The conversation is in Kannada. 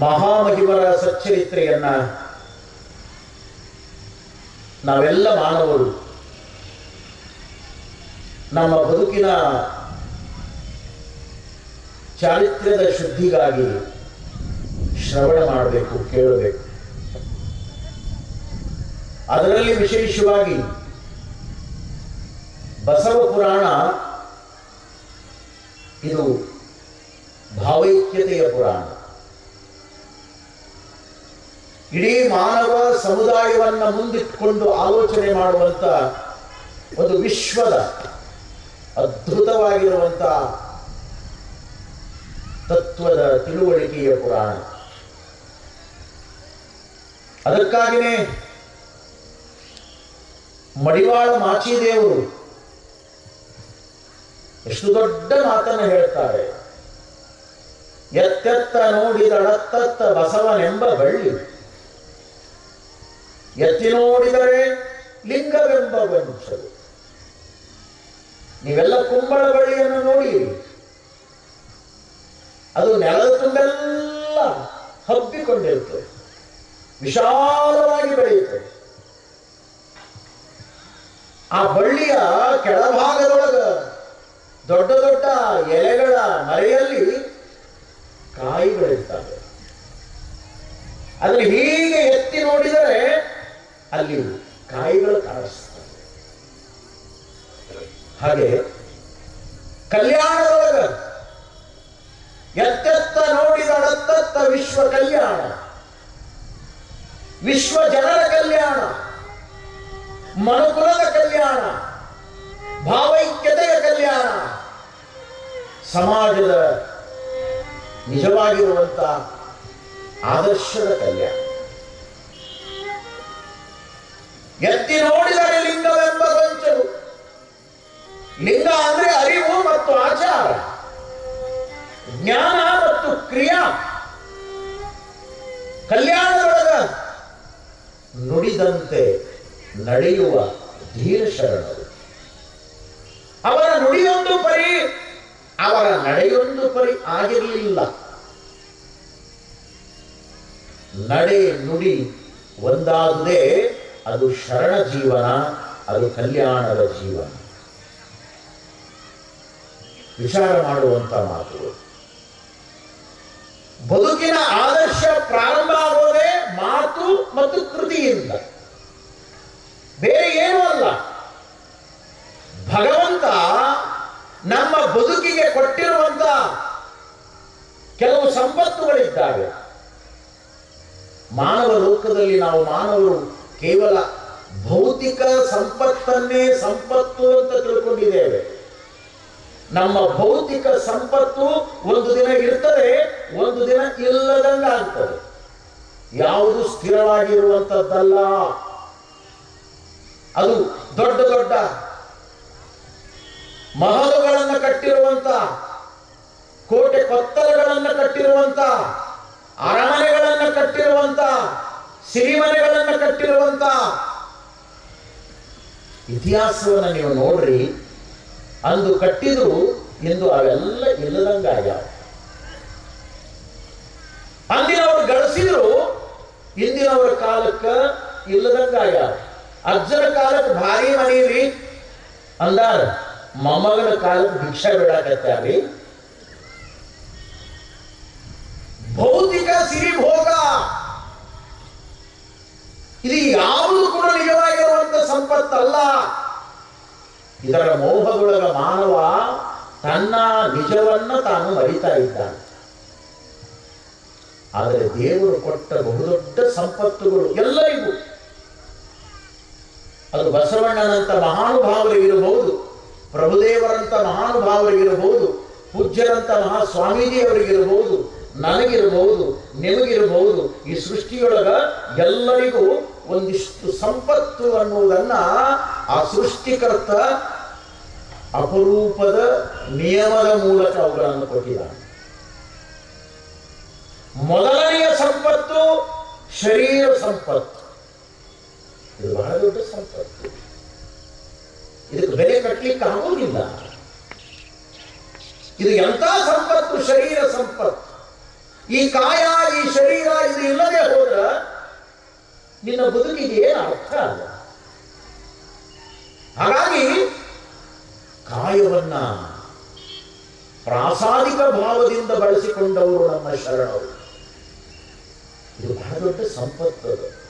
ಮಹಾಮಹಿಮರ ಸಚ್ಚರಿತ್ರೆಯನ್ನ ನಾವೆಲ್ಲ ಮಾನವರು ನಮ್ಮ ಬದುಕಿನ ಚಾರಿತ್ರ್ಯದ ಶುದ್ಧಿಗಾಗಿ ಶ್ರವಣ ಮಾಡಬೇಕು ಕೇಳಬೇಕು ಅದರಲ್ಲಿ ವಿಶೇಷವಾಗಿ ಬಸವ ಪುರಾಣ ಇದು ಭಾವೈಕ್ಯತೆಯ ಪುರಾಣ ಇಡೀ ಮಾನವ ಸಮುದಾಯವನ್ನ ಮುಂದಿಟ್ಕೊಂಡು ಆಲೋಚನೆ ಮಾಡುವಂತ ಒಂದು ವಿಶ್ವದ ಅದ್ಭುತವಾಗಿರುವಂತ ತತ್ವದ ತಿಳುವಳಿಕೆಯ ಪುರಾಣ ಅದಕ್ಕಾಗಿಯೇ ಮಡಿವಾಳ ಮಾಚಿದೇವರು ಎಷ್ಟು ದೊಡ್ಡ ಮಾತನ್ನು ಹೇಳ್ತಾರೆ ಎತ್ತೆತ್ತ ನೋಡಿದಳತ್ತತ್ತ ಬಸವನೆಂಬ ಬಳ್ಳಿ ಎತ್ತಿ ನೋಡಿದರೆ ಲಿಂಗವೆಂಬ ಗೊಂಚಲು ನೀವೆಲ್ಲ ಕುಂಬಳ ಬಳ್ಳಿಯನ್ನು ನೋಡಿ ಅದು ನೆಲದ ತುಂಬೆಲ್ಲ ಹಬ್ಬಿಕೊಂಡಿರುತ್ತದೆ ವಿಶಾಲವಾಗಿ ಬೆಳೆಯುತ್ತದೆ ಆ ಬಳ್ಳಿಯ ಕೆಳಭಾಗದೊಳಗ ದೊಡ್ಡ ದೊಡ್ಡ ಎಲೆಗಳ ಮರೆಯಲ್ಲಿ ಕಾಯಿಗಳಿರ್ತವೆ ಅದನ್ನು ಹೀಗೆ ಎತ್ತಿ ನೋಡಿದರೆ ಅಲ್ಲಿ ಕಾಯಿಗಳು ಕಾಣಿಸ್ತವೆ ಹಾಗೆ ಕಲ್ಯಾಣದೊಳಗ ಎತ್ತೆತ್ತ ನೋಡಿದಳತ್ತತ್ತ ವಿಶ್ವ ಕಲ್ಯಾಣ ವಿಶ್ವ ಜನರ ಕಲ್ಯಾಣ ಮನುಕುಲದ ಕಲ್ಯಾಣ ಭಾವೈಕ್ಯತೆಯ ಕಲ್ಯಾಣ ಸಮಾಜದ ನಿಜವಾಗಿರುವಂತ ಆದರ್ಶದ ಕಲ್ಯಾಣ ಎತ್ತಿ ನೋಡಿದರೆ ಲಿಂಗವೆಂಬ ಗೊಂಚಲು ಲಿಂಗ ಅಂದ್ರೆ ಅರಿವು ಮತ್ತು ಆಚಾರ ಜ್ಞಾನ ಮತ್ತು ಕ್ರಿಯಾ ಕಲ್ಯಾಣದೊಳಗ ನುಡಿದಂತೆ ನಡೆಯುವ ಧೀರ ಶರಣರು ಅವರ ನುಡಿಯೊಂದು ಪರಿ ಅವರ ನಡೆಯೊಂದು ಪರಿ ಆಗಿರಲಿಲ್ಲ ನಡೆ ನುಡಿ ಒಂದಾದುದೇ ಅದು ಶರಣ ಜೀವನ ಅದು ಕಲ್ಯಾಣದ ಜೀವನ ವಿಚಾರ ಮಾಡುವಂತ ಮಾತುಗಳು ಬದುಕಿನ ಆದರ್ಶ ಪ್ರಾರಂಭ ಆಗೋದೇ ಮಾತು ಮತ್ತು ಕೃತಿಯಿಂದ ಬೇರೆ ಏನೂ ಅಲ್ಲ ಭಗವಂತ ನಮ್ಮ ಬದುಕಿಗೆ ಕೊಟ್ಟಿರುವಂತ ಕೆಲವು ಸಂಪತ್ತುಗಳಿದ್ದಾವೆ ಮಾನವ ಲೋಕದಲ್ಲಿ ನಾವು ಮಾನವರು ಕೇವಲ ಭೌತಿಕ ಸಂಪತ್ತನ್ನೇ ಸಂಪತ್ತು ಅಂತ ತಿಳ್ಕೊಂಡಿದ್ದೇವೆ ನಮ್ಮ ಭೌತಿಕ ಸಂಪತ್ತು ಒಂದು ದಿನ ಇರ್ತದೆ ಒಂದು ದಿನ ಇಲ್ಲದಂಗ ಆಗ್ತದೆ ಯಾವುದು ಸ್ಥಿರವಾಗಿರುವಂಥದ್ದಲ್ಲ ಅದು ದೊಡ್ಡ ದೊಡ್ಡ ಮಹಲುಗಳನ್ನು ಕಟ್ಟಿರುವಂತ ಕೋಟೆ ಕೊತ್ತಲಗಳನ್ನು ಕಟ್ಟಿರುವಂತ ಅರಮನೆಗಳನ್ನು ಕಟ್ಟಿರುವಂತ ಸಿರಿಮನೆಗಳನ್ನು ಕಟ್ಟಿರುವಂತ ಇತಿಹಾಸವನ್ನು ನೀವು ನೋಡ್ರಿ ಅಂದು ಕಟ್ಟಿದ್ರು ಎಂದು ಅವೆಲ್ಲ ಇಲ್ಲದಂಗಾಗ್ಯಾವ ಅಂದಿನವರು ಗಳಿಸಿದ್ರು ಇಂದಿನವರ ಕಾಲಕ್ಕ ಇಲ್ಲದಂಗಾಗ್ಯಾವ ಅಜ್ಜನ ಕಾಲಕ್ಕೆ ಭಾರಿ ಮನೆಯಲ್ಲಿ ಅಂದಾರ ಮೊಮ್ಮಗನ ಕಾಲಕ್ಕೆ ಭಿಕ್ಷಾ ಬಿಡಾಕತ್ಯಾರಿ ಭೌತಿಕ ಸಿರಿಭೋಗ ಇದು ಯಾವುದು ಕೂಡ ನಿಜವಾಗಿರುವಂತ ಸಂಪತ್ತಲ್ಲ ಇದರ ಮೋಹದೊಳಗ ಮಾನವ ತನ್ನ ನಿಜವನ್ನ ತಾನು ಮರಿತಾ ಇದ್ದಾನೆ ಆದರೆ ದೇವರು ಕೊಟ್ಟ ಬಹುದೊಡ್ಡ ಸಂಪತ್ತುಗಳು ಎಲ್ಲರಿಗೂ ಅದು ಬಸವಣ್ಣನಂತ ಮಹಾನುಭಾವರಿಗಿರಬಹುದು ಪ್ರಭುದೇವರಂತ ಮಹಾನುಭಾವರಿಗಿರಬಹುದು ಪೂಜ್ಯರಂತ ಮಹಾ ಸ್ವಾಮೀಜಿಯವರಿಗಿರಬಹುದು ನನಗಿರಬಹುದು ನಿಮಗಿರಬಹುದು ಈ ಸೃಷ್ಟಿಯೊಳಗ ಎಲ್ಲರಿಗೂ ಒಂದಿಷ್ಟು ಸಂಪತ್ತು ಅನ್ನುವುದನ್ನ ಆ ಸೃಷ್ಟಿಕರ್ತ ಅಪರೂಪದ ನಿಯಮದ ಮೂಲಕ ಅವುಗಳನ್ನು ಕೊಟ್ಟಿದ್ದಾನೆ ಮೊದಲನೆಯ ಸಂಪತ್ತು ಶರೀರ ಸಂಪತ್ತು ಇದು ಬಹಳ ದೊಡ್ಡ ಸಂಪತ್ತು ಇದಕ್ಕೆ ಬೆಲೆ ಕಟ್ಟಲಿಕ್ಕೆ ಆಗುವುದಿಲ್ಲ ಇದು ಎಂಥ ಸಂಪತ್ತು ಶರೀರ ಸಂಪತ್ತು ಈ ಕಾಯ ಈ ಶರೀರ ಇದು ಇಲ್ಲದೆ ಹೋದ್ರ ನಿನ್ನ ಬದುಕಿಗೆ ಏನು ಅರ್ಥ ಅಲ್ಲ ಹಾಗಾಗಿ ಕಾಯವನ್ನ ಪ್ರಾಸಾದಿಕ ಭಾವದಿಂದ ಬಳಸಿಕೊಂಡವರು ನಮ್ಮ ಶರಣರು ಇದು ಬಹಳ ದೊಡ್ಡ ಸಂಪತ್ತು ಅದು